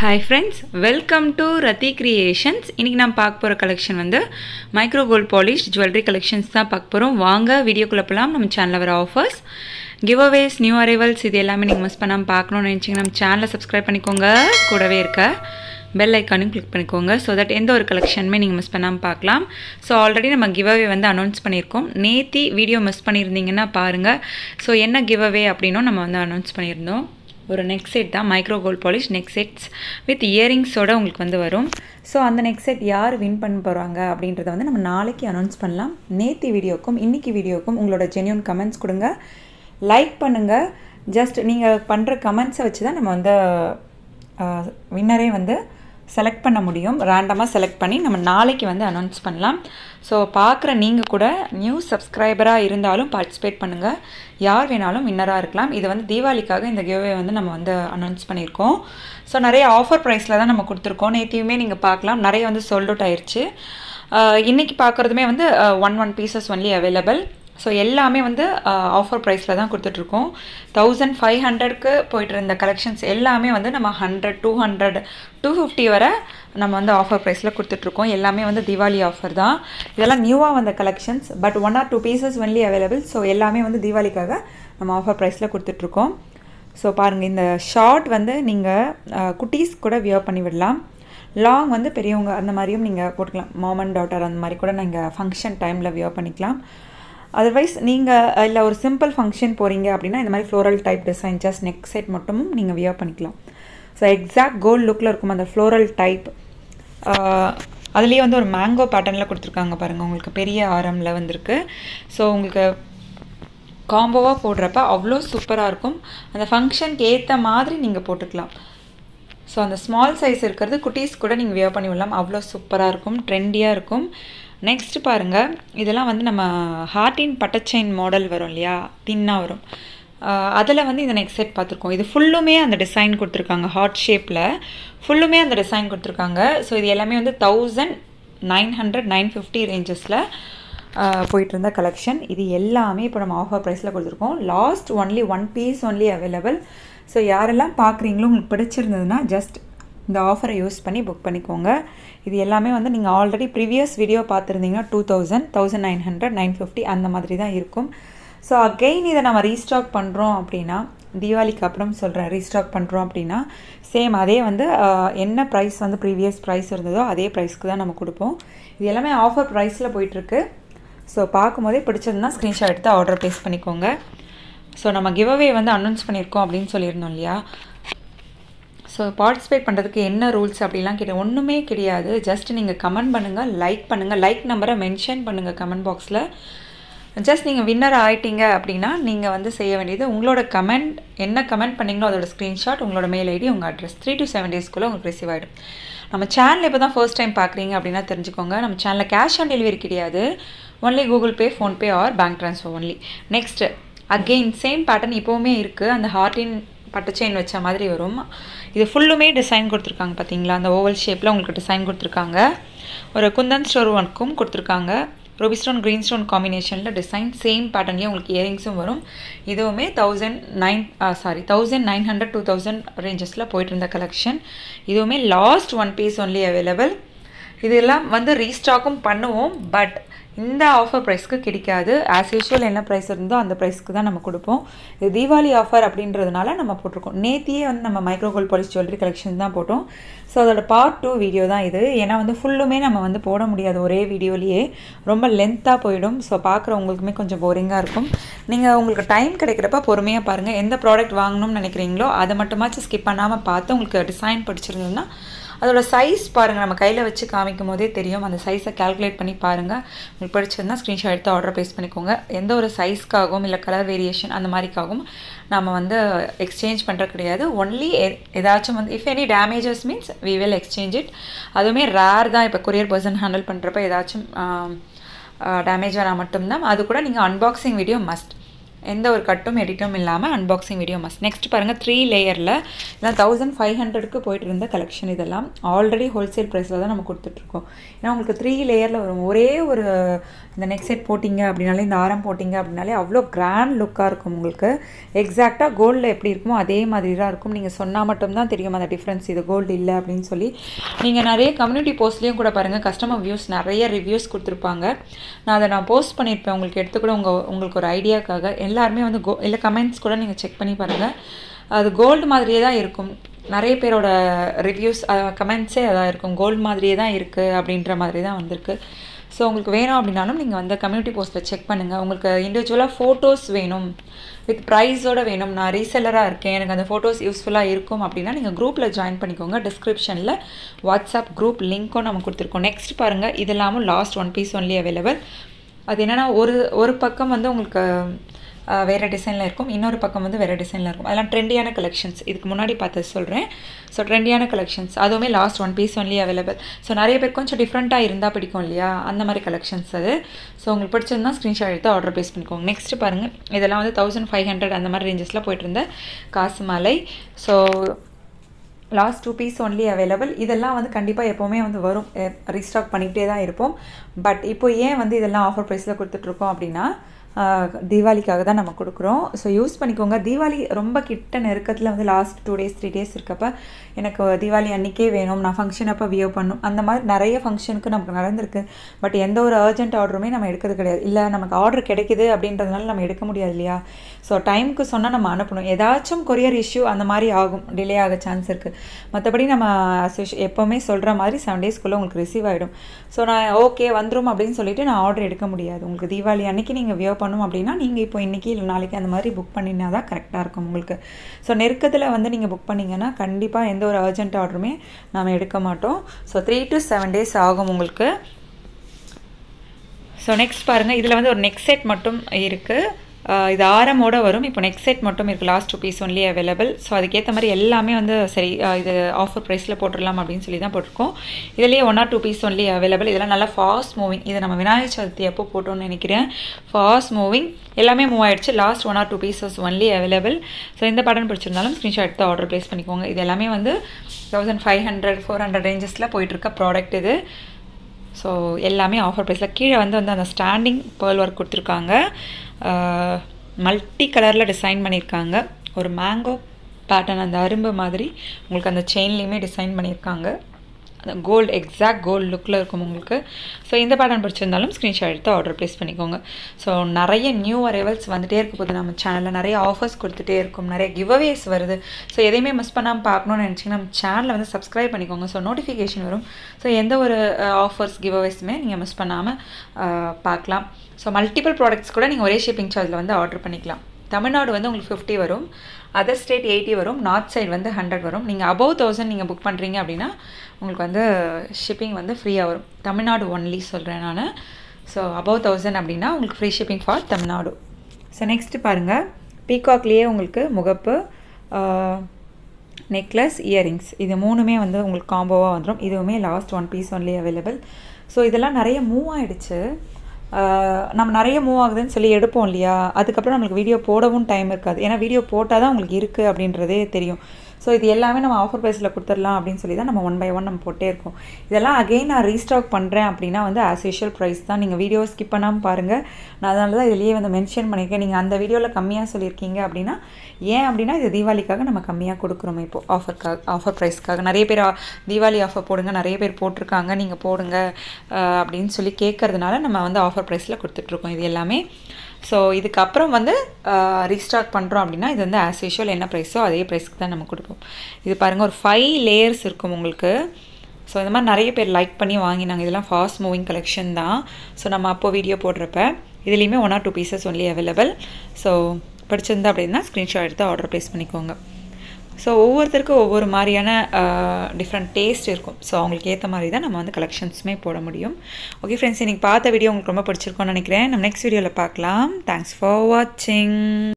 hi friends welcome to Rathi creations இன்றைக்கி நான் பார்க்க போகிற கலெக்ஷன் வந்து micro gold polish jewellery collections தான் பார்க்க போகிறோம் வாங்க வீடியோக்குள்ளே போகலாம் நம்ம சேனலில் வர offers giveaways new arrivals இது எல்லாமே நீங்கள் மிஸ் பண்ணாமல் பார்க்கணும்னு நினச்சிங்கன்னா நம்ம சேனலை சப்ஸ்கிரைப் பண்ணிக்கோங்க கூடவே இருக்க பெல் ஐக்கானும் கிளிக் பண்ணிக்கோங்க ஸோ தட் எந்த ஒரு கலெக்ஷனுமே நீங்கள் மிஸ் பண்ணாமல் பார்க்கலாம் ஸோ ஆல்ரெடி நம்ம கிவ் அவே வந்து அனௌன்ஸ் பண்ணியிருக்கோம் நேத்தி வீடியோ மிஸ் பண்ணியிருந்தீங்கன்னா பாருங்கள் ஸோ என்ன கிவ் அவே அப்படின்னும் நம்ம வந்து அனௌன்ஸ் பண்ணியிருந்தோம் ஒரு நெக் செட் தான் micro gold polish neck sets with இயரிங்ஸோட உங்களுக்கு வந்து வரும் ஸோ அந்த நெக் செட் யார் வின் பண்ண போகிறாங்க அப்படின்றத வந்து நம்ம நாளைக்கு அனௌன்ஸ் பண்ணலாம் நேத்தி வீடியோக்கும் இன்றைக்கி வீடியோக்கும் உங்களோட ஜென்யூன் கமெண்ட்ஸ் கொடுங்க லைக் பண்ணுங்கள் ஜஸ்ட் நீங்கள் பண்ணுற கமெண்ட்ஸை வச்சு தான் நம்ம வந்து வின்னரே வந்து செலக்ட் பண்ண முடியும் ரேண்டமாக செலக்ட் பண்ணி நம்ம நாளைக்கு வந்து அனௌன்ஸ் பண்ணலாம் ஸோ பார்க்குற நீங்கள் கூட நியூ சப்ஸ்கிரைபராக இருந்தாலும் பார்ட்டிசிபேட் பண்ணுங்கள் யார் வேணாலும் வின்னராக இருக்கலாம் இது வந்து தீபாவளிக்காக இந்த கிவ்வே வந்து நம்ம வந்து அனௌன்ஸ் பண்ணியிருக்கோம் ஸோ நிறைய ஆஃபர் ப்ரைஸில் தான் நம்ம கொடுத்துருக்கோம் நேற்றையுமே நீங்கள் பார்க்கலாம் நிறைய வந்து சோல்ட் அவுட் ஆயிடுச்சு இன்றைக்கி பார்க்குறதுமே வந்து one one pieces only available so எல்லாமே வந்து ஆஃபர் ப்ரைஸில் தான் கொடுத்துட்ருக்கோம் தௌசண்ட் ஃபைவ் ஹண்ட்ரட்க்கு போயிட்டு இருந்த கலெக்ஷன்ஸ் எல்லாமே வந்து நம்ம hundred two hundred two fifty வரை நம்ம வந்து ஆஃபர் ப்ரைஸில் கொடுத்துட்ருக்கோம் எல்லாமே வந்து தீபாவளி ஆஃபர் தான் இதெல்லாம் நியூவாக வந்த collections but one or two pieces only available so எல்லாமே வந்து தீபாவளிக்காக நம்ம ஆஃபர் ப்ரைஸில் கொடுத்துட்ருக்கோம் ஸோ பாருங்கள் இந்த ஷார்ட் வந்து நீங்கள் குட்டீஸ் கூட வியர் பண்ணி விடலாம் லாங் வந்து பெரியவங்க அந்த மாதிரியும் நீங்கள் போட்டுக்கலாம் மாமன் டாட்டர் அந்த மாதிரி கூட நீங்கள் ஃபங்க்ஷன் டைமில் வியர் பண்ணிக்கலாம் அதர்வைஸ் நீங்கள் இல்லை ஒரு சிம்பிள் ஃபங்க்ஷன் போகிறீங்க அப்படின்னா இந்த மாதிரி floral type design just neck set மட்டும் நீங்கள் வியர் பண்ணிக்கலாம் ஸோ எக்ஸாக்ட் கோல்ட் லுக்கில் இருக்கும் அந்த ஃப்ளோரல் டைப் அதுலேயே வந்து ஒரு மேங்கோ பேட்டர்னில் கொடுத்துருக்காங்க பாருங்கள் உங்களுக்கு பெரிய ஆரமில் வந்திருக்கு ஸோ உங்களுக்கு காம்போவாக போடுறப்ப அவ்வளோ சூப்பராக இருக்கும் அந்த ஃபங்க்ஷனுக்கு ஏற்ற மாதிரி நீங்கள் போட்டுக்கலாம் ஸோ அந்த ஸ்மால் சைஸ் இருக்கிறது குட்டீஸ் கூட நீங்கள் வியர் பண்ணி விடலாம் அவ்வளோ சூப்பராக இருக்கும் ட்ரெண்டியாக இருக்கும் நெக்ஸ்ட் பாருங்கள் இதெல்லாம் வந்து நம்ம ஹார்டின் பட்டச்செயின் மாடல் வரும் இல்லையா தின்னாக வரும் அதில் வந்து இந்த நெக்ஸ்ட் செட் பார்த்துருக்கோம் இது ஃபுல்லுமே அந்த டிசைன் கொடுத்துருக்காங்க ஹார்ட் ஷேப்பில் ஃபுல்லுமே அந்த டிசைன் கொடுத்துருக்காங்க ஸோ இது எல்லாமே வந்து thousand nine hundred nine fifty ரேஞ்சஸில் போயிட்டு இருந்த கலெக்ஷன் இது எல்லாமே இப்போ நம்ம ஆஃபர் ப்ரைஸில் கொடுத்துருக்கோம் last only one piece only available so யாரெல்லாம் பார்க்குறீங்களோ உங்களுக்கு பிடிச்சிருந்ததுன்னா ஜஸ்ட் இந்த ஆஃபரை யூஸ் பண்ணி புக் பண்ணிக்கோங்க இது எல்லாமே வந்து நீங்கள் ஆல்ரெடி ப்ரீவியஸ் வீடியோ பார்த்துருந்தீங்கன்னா two thousand thousand nine hundred nine fifty அந்த மாதிரி தான் இருக்கும் ஸோ அகெயின் இதை நம்ம ரீஸ்டாக் பண்ணுறோம் அப்படின்னா தீபாவளிக்கு அப்புறம் சொல்கிறேன் ரீஸ்டாக் பண்ணுறோம் அப்படின்னா சேம் அதே வந்து என்ன ப்ரைஸ் வந்து ப்ரீவியஸ் ப்ரைஸ் இருந்ததோ அதே ப்ரைஸ்க்கு தான் நம்ம கொடுப்போம் இது எல்லாமே ஆஃபர் ப்ரைஸில் போயிட்டுருக்கு ஸோ பார்க்கும்போதே பிடிச்சதுன்னா ஸ்க்ரீன்ஷாட் எடுத்து ஆர்டர் ப்ளேஸ் பண்ணிக்கோங்க ஸோ நம்ம கிவ்அவே வந்து அனௌன்ஸ் பண்ணியிருக்கோம் அப்படின்னு சொல்லியிருந்தோம் இல்லையா ஸோ பார்ட்டிசிபேட் பண்ணுறதுக்கு என்ன ரூல்ஸ் அப்படிலாம் கேட்ட ஒன்றுமே கிடையாது ஜஸ்ட் நீங்கள் கமெண்ட் பண்ணுங்கள் லைக் பண்ணுங்கள் லைக் நம்பரை மென்ஷன் பண்ணுங்கள் கமெண்ட் பாக்ஸில் ஜஸ்ட் நீங்கள் வின்னர் ஆகிட்டீங்க அப்படின்னா நீங்கள் வந்து செய்ய வேண்டியது உங்களோட கமெண்ட் என்ன கமெண்ட் பண்ணிங்களோ அதோட ஸ்க்ரீன்ஷாட் உங்களோட மெயில் ஐடி உங்கள் அட்ரஸ் த்ரீ டு செவன் டேஸ்க்குள்ளே உங்களுக்கு ரிசீவ் ஆகிடும் நம்ம சேனல் இப்போ தான் ஃபர்ஸ்ட் டைம் பார்க்குறீங்க அப்படின்னா தெரிஞ்சுக்கோங்க நம்ம சேனலில் கேஷ் ஆன் டெலிவரி கிடையாது only Google Pay PhonePe or bank transfer only next again same pattern இப்போவுமே இருக்குது அந்த ஹார்டின் பட்டு செயின் வச்ச மாதிரி வரும் இது ஃபுல்லுமே டிசைன் கொடுத்துருக்காங்க பார்த்தீங்களா அந்த ஓவல் ஷேப்பில் உங்களுக்கு டிசைன் கொடுத்துருக்காங்க ஒரு குந்தன் ஸ்டோர் ஒர்க்கும் கொடுத்துருக்காங்க ரூபி ஸ்டோன் க்ரீன் ஸ்டோன் காம்பினேஷனில் டிசைன் சேம் பேட்டர்ன்லேயே உங்களுக்கு இயரிங்ஸும் வரும் இதுவுமே thousand nine sorry thousand nine hundred two thousand ரேஞ்சஸில் போயிட்டு இருந்த கலெக்ஷன் இதுவுமே last one piece only available இதெல்லாம் வந்து ரீஸ்டாக்கும் பண்ணுவோம் பட் இந்த ஆஃபர் ப்ரைஸ்க்கு கிடைக்காது ஆஸ் யூஷுவல் என்ன ப்ரைஸ் இருந்தோ அந்த ப்ரைஸ்க்கு தான் நம்ம கொடுப்போம் இது தீபாவளி ஆஃபர் அப்படின்றதுனால நம்ம போட்டிருக்கோம் நேத்தியே வந்து நம்ம micro gold polish jewellery collection தான் போட்டோம் ஸோ அதோட பார்ட் டூ வீடியோ தான் இது ஏன்னா வந்து ஃபுல்லுமே நம்ம வந்து போட முடியாது ஒரே வீடியோலேயே ரொம்ப லென்த்தாக போயிடும் ஸோ பார்க்குறவங்களுக்குமே கொஞ்சம் போரிங்காக இருக்கும் நீங்கள் உங்களுக்கு டைம் கிடைக்கிறப்ப பொறுமையாக பாருங்கள் எந்த ப்ராடக்ட் வாங்கணும்னு நினைக்கிறீங்களோ அதை மட்டுமாச்சும் ஸ்கிப் பண்ணாமல் பார்த்து உங்களுக்கு டிசைன் பிடிச்சிருந்ததுன்னா அதோட சைஸ் பாருங்கள் நம்ம கையில் வச்சு காமிக்கும் போதே தெரியும் அந்த சைஸை கால்குலேட் பண்ணி பாருங்கள் உங்களுக்கு பிடிச்சிருந்தா ஸ்க்ரீன்ஷாட் எடுத்து ஆர்டர் ப்ளேஸ் பண்ணிக்கோங்க எந்த ஒரு சைஸ்க்காகவும் இல்லை கலர் வேரியேஷன் அந்த மாதிரிக்காகவும் நம்ம வந்து எக்ஸ்சேஞ்ச் பண்ணுற கிடையாது ஒன்லி ஏதாச்சும் வந்து if any damages means we will exchange it அதுவுமே ரேர் தான் இப்போ கொரியர் பர்சன் ஹேண்டில் பண்ணுறப்ப ஏதாச்சும் டேமேஜ் ஆனால் மட்டும்தான் அது கூட நீங்கள் அன்பாக்சிங் வீடியோ மஸ்ட் எந்த ஒரு கட்டும் எடிட்டும் இல்லாமல் அன்பாக்சிங் வீடியோ மஸ்ட் நெக்ஸ்ட் பாருங்கள் த்ரீ லேயரில் இதெல்லாம் தௌசண்ட் ஃபைவ் ஹண்ட்ரடுக்கு போயிட்டு இருந்த கலெக்ஷன் இதெல்லாம் ஆல்ரெடி ஹோல்சேல் ப்ரைஸில் தான் நம்ம கொடுத்துட்ருக்கோம் ஏன்னா உங்களுக்கு த்ரீ லேயரில் வரும் ஒரே ஒரு இந்த நெக் செட் போட்டிங்க அப்படின்னாலே இந்த ஆரம் போட்டிங்க அப்படின்னாலே அவ்வளோ கிராண்ட் லுக்காக இருக்கும் உங்களுக்கு எக்ஸாக்டாக கோல்டில் எப்படி இருக்குமோ அதே மாதிரி தான் இருக்கும் நீங்கள் சொன்னால் மட்டும்தான் தெரியும் அந்த டிஃப்ரென்ஸ் இது கோல்டு இல்லை அப்படின்னு சொல்லி நீங்கள் நிறைய கம்யூனிட்டி போஸ்ட்லேயும் கூட பாருங்கள் கஸ்டமர் வியூஸ் நிறைய ரிவ்யூஸ் கொடுத்துருப்பாங்க நான் அதை நான் போஸ்ட் பண்ணியிருப்பேன் உங்களுக்கு எடுத்து கூட உங்கள் உங்களுக்கு ஒரு ஐடியாக்காக எல்லாருமே வந்து கோ இல்லை கமெண்ட்ஸ் கூட நீங்கள் செக் பண்ணி பாருங்கள் அது கோல்டு மாதிரியே தான் இருக்கும் நிறைய பேரோட ரிவ்யூஸ் கமெண்ட்ஸே அதான் இருக்கும் கோல்டு மாதிரியே தான் இருக்குது அப்படின்ற மாதிரி தான் வந்திருக்கு ஸோ உங்களுக்கு வேணும் அப்படின்னாலும் நீங்கள் வந்து கம்யூனிட்டி போஸ்ட்டில் செக் பண்ணுங்கள் உங்களுக்கு இண்டிவிஜுவலாக ஃபோட்டோஸ் வேணும் வித் ப்ரைஸோடு வேணும் நான் ரீசெல்லராக இருக்கேன் எனக்கு அந்த ஃபோட்டோஸ் யூஸ்ஃபுல்லாக இருக்கும் அப்படின்னா நீங்கள் குரூப்பில் ஜாயின் பண்ணிக்கோங்க டிஸ்கிரிப்ஷனில் வாட்ஸ்அப் குரூப் லிங்க்கும் நம்ம கொடுத்துருக்கோம் நெக்ஸ்ட் பாருங்கள் இது இல்லாமல் last one piece only available அது என்னென்னா ஒரு ஒரு பக்கம் வந்து உங்களுக்கு வேறு டிசைனில் இருக்கும் இன்னொரு பக்கம் வந்து வேறு டிசைனில் இருக்கும் அதெல்லாம் ட்ரெண்டியான கலெக்ஷன்ஸ் இதுக்கு முன்னாடி பார்த்து சொல்கிறேன் ஸோ ட்ரெண்டியான கலெக்ஷன்ஸ் அதுவுமே last one piece only available so நிறைய பேர் கொஞ்சம் டிஃப்ரெண்ட்டாக இருந்தால் பிடிக்கும் இல்லையா அந்த மாதிரி கலெக்ஷன்ஸ் அது ஸோ உங்களுக்கு பிடிச்சிருந்தா ஸ்க்ரீன்ஷாட் எடுத்து ஆர்டர் ப்ளேஸ் பண்ணிக்கோங்க நெக்ஸ்ட் பாருங்கள் இதெல்லாம் வந்து தௌசண்ட் ஃபைவ் ஹண்ட்ரட் அந்த மாதிரி ரேஞ்சஸில் போயிட்டு இருந்த காசு மாலை so last two piece only available இதெல்லாம் வந்து கண்டிப்பாக எப்போவுமே வந்து வரும் ரீஸ்டாக் பண்ணிக்கிட்டே தான் இருப்போம் பட் இப்போ ஏன் வந்து இதெல்லாம் ஆஃபர் ப்ரைஸில் கொடுத்துட்ருக்கோம் அப்படின்னா தீபாவளிக்காக தான் நம்ம கொடுக்குறோம் ஸோ யூஸ் பண்ணிக்கோங்க தீபாவளி ரொம்ப கிட்ட நெருக்கத்தில் வந்து last two days three days இருக்கப்போ எனக்கு தீபாவளி அன்றைக்கே வேணும் நான் ஃபங்க்ஷன் அப்போ வியோ பண்ணும் அந்த மாதிரி நிறைய ஃபங்க்ஷனுக்கு நமக்கு நடந்திருக்கு பட் எந்த ஒரு அர்ஜென்ட் ஆர்டருமே நம்ம எடுக்கிறது கிடையாது இல்லை நமக்கு ஆர்டர் கிடைக்குது அப்படின்றதுனால நம்ம எடுக்க முடியாது இல்லையா ஸோ டைமுக்கு சொன்னால் நம்ம அனுப்பணும் ஏதாச்சும் கொரியர் இஷ்யூ அந்த மாதிரி ஆகும் டிலே ஆக சான்ஸ் இருக்குது மற்றபடி நம்ம எப்போவுமே சொல்கிற மாதிரி செவன் டேஸ்க்குள்ளே உங்களுக்கு ரிசீவ் ஆகிடும் ஸோ நான் ஓகே வந்துடும் அப்படின்னு சொல்லிட்டு நான் ஆர்டர் எடுக்க முடியாது உங்களுக்கு தீபாவளி அன்றைக்கி நீங்கள் வியோ பண்ணும் அப்படின்னா நீங்கள் இப்போ இன்றைக்கி இல்லை நாளைக்கு அந்த மாதிரி புக் பண்ணினா தான் கரெக்டாக இருக்கும் உங்களுக்கு ஸோ நெருக்கத்தில் வந்து நீங்கள் புக் பண்ணிங்கன்னா கண்டிப்பாக எந்த ஒரு அர்ஜென்ட் ஆர்டருமே நாம் எடுக்க மாட்டோம் so three to seven days ஆகும் உங்களுக்கு ஸோ நெக்ஸ்ட் பாருங்கள் இதில் வந்து ஒரு நெக் செட் மட்டும் இருக்குது இது ஆரமோட வரும் இப்போ நெக்ஸ்ட் செட் மட்டும் இருக்குது last two piece only available so அதுக்கேற்ற மாதிரி எல்லாமே வந்து சரி இது ஆஃபர் ப்ரைஸில் போட்டுடலாம் அப்படின்னு சொல்லி தான் போட்டிருக்கோம் இதுலேயே one or two piece only available இதெல்லாம் நல்லா ஃபாஸ்ட் மூவிங் இதை நம்ம விநாயகர் சதுர்த்தி எப்போ போட்டோம்னு நினைக்கிறேன் ஃபாஸ்ட் மூவிங் எல்லாமே மூவ் ஆயிடுச்சு last one or two pieces only available so இந்த பட்டன் பிடிச்சிருந்தாலும் ஸ்க்ரீன்ஷாட் எடுத்து ஆர்டர் ப்ளேஸ் பண்ணிக்கோங்க இது எல்லாமே வந்து thousand five hundred four hundred ரேஞ்சஸில் போயிட்டுருக்க ப்ராடக்ட் இது ஸோ எல்லாமே ஆஃபர் ப்ரைஸில் கீழே வந்து வந்து அந்த ஸ்டாண்டிங் பேர்ல் ஒர்க் கொடுத்துருக்காங்க மல்டி கலரில் டிசைன் பண்ணியிருக்காங்க ஒரு மேங்கோ பேட்டர்ன் அந்த அரும்பு மாதிரி உங்களுக்கு அந்த செயின்லேயுமே டிசைன் பண்ணியிருக்காங்க அந்த கோல்டு எக்ஸாக்ட் கோல்டு லுக்கில் இருக்கும் உங்களுக்கு ஸோ இந்த பேட்டர்ன் பிடிச்சிருந்தாலும் ஸ்க்ரீன்ஷாட் எடுத்து ஆர்டர் ப்ளேஸ் பண்ணிக்கோங்க ஸோ நிறைய நியூ அரைவல்ஸ் வந்துகிட்டே இருக்க போது நம்ம சேனலில் நிறைய ஆஃபர்ஸ் கொடுத்துட்டே இருக்கும் நிறைய கிவ்அவேஸ் வருது ஸோ எதையுமே மிஸ் பண்ணாமல் பார்க்கணும்னு நினச்சிங்கன்னா நம்ம சேனலை வந்து சப்ஸ்கிரைப் பண்ணிக்கோங்க ஸோ நோட்டிஃபிகேஷன் வரும் ஸோ எந்த ஒரு ஆஃபர்ஸ் கிவ்அவேஸுமே நீங்கள் மிஸ் பண்ணாமல் பார்க்கலாம் ஸோ மல்டிபிள் ப்ராடக்ட்ஸ் கூட நீங்கள் ஒரே ஷிப்பிங் சார்ஜில் வந்து ஆர்டர் பண்ணிக்கலாம் தமிழ்நாடு வந்து உங்களுக்கு ஃபிஃப்டி வரும் அதர் ஸ்டேட் எயிட்டி வரும் நார்த் சைடு வந்து ஹண்ட்ரட் வரும் நீங்கள் அபவ் தௌசண்ட் நீங்கள் புக் பண்ணுறீங்க அப்படின்னா உங்களுக்கு வந்து ஷிப்பிங் வந்து ஃப்ரீயாக வரும் தமிழ்நாடு ஒன்லி சொல்கிறேன் நான் ஸோ அபவ் தௌசண்ட் அப்படின்னா உங்களுக்கு free shipping for Tamil Nadu so next பாருங்கள் பீகாக்லேயே உங்களுக்கு முகப்பு நெக்லஸ் இயரிங்ஸ் இது மூணுமே வந்து உங்களுக்கு காம்போவாக வந்துடும் இதுவுமே last one piece only available so இதெல்லாம் நிறைய மூவ் ஆகிடுச்சு நம்ம நிறைய மூவ் ஆகுதுன்னு சொல்லி எடுப்போம் இல்லையா அதுக்கப்புறம் நம்மளுக்கு வீடியோ போடவும் டைம் இருக்காது ஏன்னா வீடியோ போட்டால் தான் உங்களுக்கு இருக்குது அப்படின்றதே தெரியும் ஸோ இது எல்லாமே நம்ம ஆஃபர் ப்ரைஸில் கொடுத்துடலாம் அப்படின்னு சொல்லி தான் நம்ம ஒன் பை ஒன் நம்ம போட்டே இருக்கோம் இதெல்லாம் அகெயின் நான் ரீஸ்டாக் பண்ணுறேன் அப்படின்னா வந்து ஆஸ் யூஷுவல் ப்ரைஸ் தான் நீங்கள் வீடியோ ஸ்கிப் பண்ணாமல் பாருங்கள் நான் அதனால தான் இதுலேயே வந்து மென்ஷன் பண்ணியிருக்கேன் நீங்கள் அந்த வீடியோவில் கம்மியாக சொல்லியிருக்கீங்க அப்படின்னா ஏன் அப்படின்னா இது தீபாவளிக்காக நம்ம கம்மியாக கொடுக்குறோம் இப்போது ஆஃபருக்காக ஆஃபர் ப்ரைஸ்க்காக நிறைய பேர் தீபாவளி ஆஃபர் போடுங்க நிறைய பேர் போட்டிருக்காங்க நீங்கள் போடுங்க அப்படின்னு சொல்லி கேட்கறதுனால நம்ம வந்து ஆஃபர் ப்ரைஸில் கொடுத்துட்ருக்கோம் இது எல்லாமே ஸோ இதுக்கப்புறம் வந்து ரீஸ்டாக் பண்ணுறோம் அப்படின்னா இது வந்து ஆஸ் யூஷுவல் என்ன ப்ரைஸோ அதே ப்ரைஸ்க்கு தான் நம்ம கொடுப்போம் இது பாருங்கள் ஒரு ஃபைவ் லேயர்ஸ் இருக்கும் உங்களுக்கு ஸோ இந்த மாதிரி நிறைய பேர் லைக் பண்ணி வாங்கினாங்க இதெல்லாம் ஃபாஸ்ட் மூவிங் கலெக்ஷன் தான் ஸோ நம்ம அப்போது வீடியோ போடுறப்ப இதுலேயுமே one or two pieces only available so பிடிச்சிருந்தா அப்படின்னா ஸ்க்ரீன்ஷாட் எடுத்து ஆர்டர் ப்ளேஸ் பண்ணிக்கோங்க ஸோ ஒவ்வொருத்தருக்கும் ஒவ்வொரு மாதிரியான டிஃப்ரெண்ட் டேஸ்ட் இருக்கும் ஸோ அவங்களுக்கு ஏற்ற மாதிரி தான் நம்ம வந்து கலெக்ஷன்ஸுமே போட முடியும் ஓகே ஃப்ரெண்ட்ஸ் இன்றைக்கி பார்த்த வீடியோ உங்களுக்கு ரொம்ப பிடிச்சிருக்கோன்னு நினைக்கிறேன் நம்ம நெக்ஸ்ட் வீடியோவில் பார்க்கலாம் தேங்க்ஸ் ஃபார் வாட்சிங்